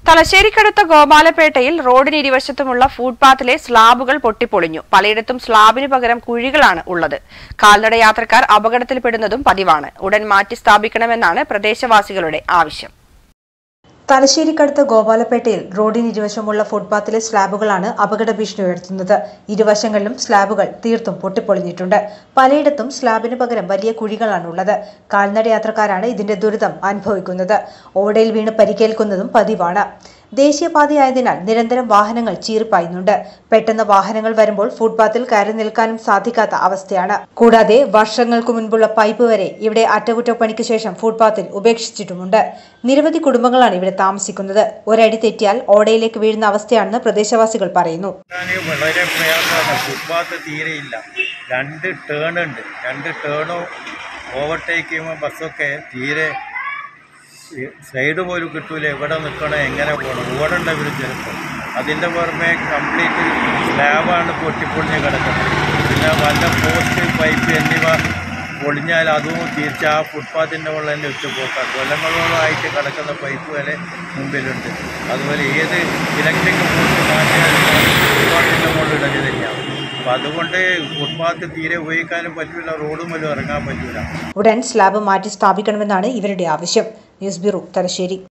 തലശ്ശേരിക്കടുത്ത ഗോപാലപേട്ടയിൽ റോഡിന് ഇരുവശത്തുമുള്ള ഫുട്പാത്തിലെ സ്ലാബുകൾ പൊട്ടിപ്പൊളിഞ്ഞു പലയിടത്തും സ്ലാബിന് പകരം കുഴികളാണ് ഉള്ളത് കാൽനട യാത്രക്കാർ അപകടത്തിൽപ്പെടുന്നതും പതിവാണ് ഉടൻ മാറ്റി സ്ഥാപിക്കണമെന്നാണ് പ്രദേശവാസികളുടെ ആവശ്യം തലശ്ശേരിക്കടുത്ത് ഗോപാലപേട്ടയിൽ റോഡിന് ഇരുവശമുള്ള ഫുട്പാത്തിലെ സ്ലാബുകളാണ് അപകട ഭീഷണി ഉയർത്തുന്നത് ഇരുവശങ്ങളിലും സ്ലാബുകൾ തീർത്തും പൊട്ടിപ്പൊളിഞ്ഞിട്ടുണ്ട് പലയിടത്തും സ്ലാബിന് പകരം വലിയ കുഴികളാണുള്ളത് കാൽനട യാത്രക്കാരാണ് ഇതിന്റെ ദുരിതം അനുഭവിക്കുന്നത് ഓടയിൽ വീണ് പരിക്കേൽക്കുന്നതും പതിവാണ് ദേശീയപാതയായതിനാൽ നിരന്തരം വാഹനങ്ങൾ ചീറിപ്പായുന്നുണ്ട് പെട്ടെന്ന് വാഹനങ്ങൾ വരുമ്പോൾ ഫുട്പാത്തിൽ കയറി നിൽക്കാനും സാധിക്കാത്ത അവസ്ഥയാണ് കൂടാതെ വർഷങ്ങൾക്ക് മുൻപുള്ള പൈപ്പ് വരെ ഇവിടെ അറ്റകുറ്റപ്പണിക്ക് ശേഷം ഫുട്പാത്തിൽ ഉപേക്ഷിച്ചിട്ടുമുണ്ട് നിരവധി കുടുംബങ്ങളാണ് ഇവിടെ താമസിക്കുന്നത് ഒരടി തെറ്റിയാൽ ഓടയിലേക്ക് വീഴുന്ന അവസ്ഥയാണെന്ന് പ്രദേശവാസികൾ പറയുന്നു ഞാൻ വളരെ പ്രയാസമാണ് ഫുട്പാത്ത് തീരെയില്ല രണ്ട് ടേൺ ഉണ്ട് രണ്ട് ടേണും ഓവർടേക്ക് ചെയ്യുമ്പോൾ ബസ്സൊക്കെ തീരെ സൈഡ് പോലും കിട്ടൂല എവിടെ നിൽക്കണം എങ്ങനെ പോകണം ഓടണ്ട ഇവർ ചിലപ്പോൾ അതിൻ്റെ പുറമെ കംപ്ലീറ്റ് സ്ലാബാണ് പൊട്ടിപ്പൊളിഞ്ഞ് കിടക്കുന്നത് പിന്നെ വല്ല പോസ്റ്റ് പൈപ്പ് എന്നിവ പൊളിഞ്ഞാൽ അതും തിരിച്ച് ആ ഫുട്പാത്തിൻ്റെ മുകളിൽ തന്നെ ഇട്ട് പോക്കാണ് കൊല്ലങ്ങളോളമായിട്ട് കിടക്കുന്ന പൈപ്പ് വരെ മുമ്പിലുണ്ട് അതുപോലെ ഏത് ഇലക്ട്രിക് പോസ്റ്റ് മാറ്റിയാലും ഫുട്പാത്തിൻ്റെ മുകളിൽ ഇടല് തന്നെയാണ് അപ്പോൾ അതുകൊണ്ട് ഫുട്പാത്ത് തീരെ ഉപയോഗിക്കാനും പറ്റില്ല റോഡും വല്ലതും ഇറങ്ങാൻ പറ്റില്ല ഉടൻ സ്ലാബ് മാറ്റി സ്ഥാപിക്കണമെന്നാണ് ഇവരുടെ ആവശ്യം ന്യൂസ് ബ്യൂറോ തലശ്ശേരി